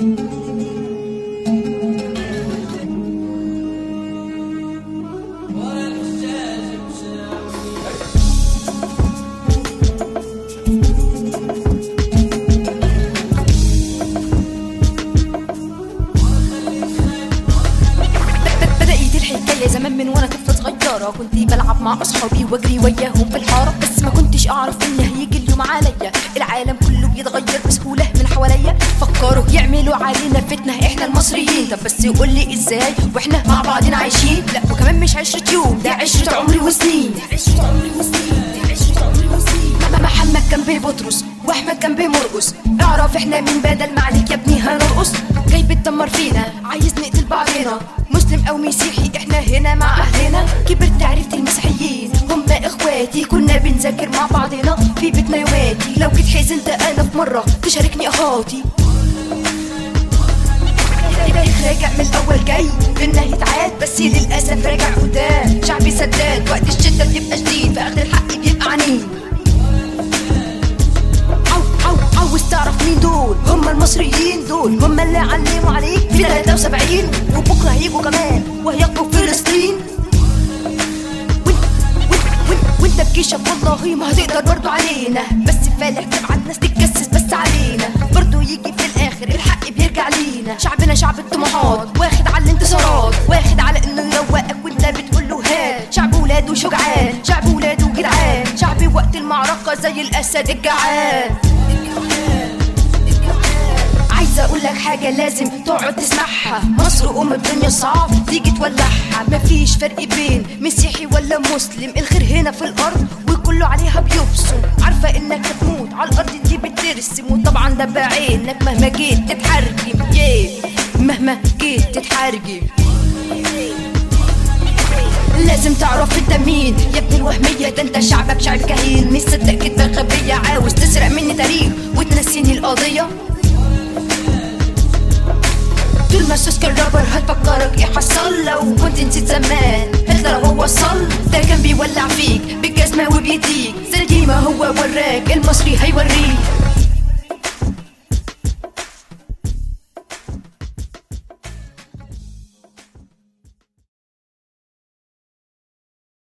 بدأت الحكاية زمان من وانا طفلة صغيرة كنت بلعب مع اصحابي واجري وياهم في الحارة بس ما كنتش اعرف ان هيجي اليوم عليا العالم كله بيتغير بسهولة من حواليا فكروا يعملوا علينا فتنة احنا المصريين طب بس يقول لي ازاي واحنا مع بعضنا عايشين لا وكمان مش عشرة يوم ده عشرة عمري وسنين عشرة عمري وسنين عشرة عمري وسنين ما محمد كان بيه بطرس واحمد كان بيه مرقص اعرف احنا مين بدل ما عليك يا ابني هنرقص جاي بتدمر فينا عايز نقتل بعضنا مسلم او مسيحي احنا هنا مع اهلنا كبرت عرفت المسيحيين هم اخواتي كنا بنذاكر مع بعضنا في بيتنا يوماتي لو جيت حزنت انا في مره تشاركني اخواتي التاريخ راجع من الاول جاي بينا يتعاد بس للاسف راجع قدام شعبي سداد وقت الشده بيبقى شديد فاخد الحق بيبقى عنيد عو عو عاوز تعرف مين دول هم المصريين دول هم اللي علموا عليك في 73 وبكره هيجوا كمان وهياخدوا فلسطين وانت وانت وانت وانت بجيشك والله ما هتقدر برضو علينا بس فالح تبعت ناس تتجسس بس علينا برضو يجي في الاخر الحق بيرجع لينا شعبنا شعب الطموحات واخد على الانتصارات واخد على انه يروقك وانت بتقول له هات شعب ولاده شجعان شعب ولاده جدعان شعبي وقت المعركه زي الاسد الجعان عايزه اقول لك حاجه لازم تقعد تسمعها مصر ام الدنيا صعب تيجي تولعها مفيش فرق بين مسيحي ولا مسلم الخير هنا في الارض وكله عليها بيبصم عارفه انك هتموت على الارض دي بترسم وطبعا ده بعينك مهما جيت تتحرجم yeah. مهما جيت تتحرجم لازم تعرف انت مين يا ابن الوهمية ده انت شعبك شعب كهين مش صدق كدبة غبية عاوز تسرق مني تاريخ وتنسيني القضية طول ما السوس كان رابر هتفكرك ايه حصل لو كنت نسيت زمان هتلر هو وصل ده كان بيولع فيك بالجزمة وبيديك زي ما هو وراك المصري هيوريك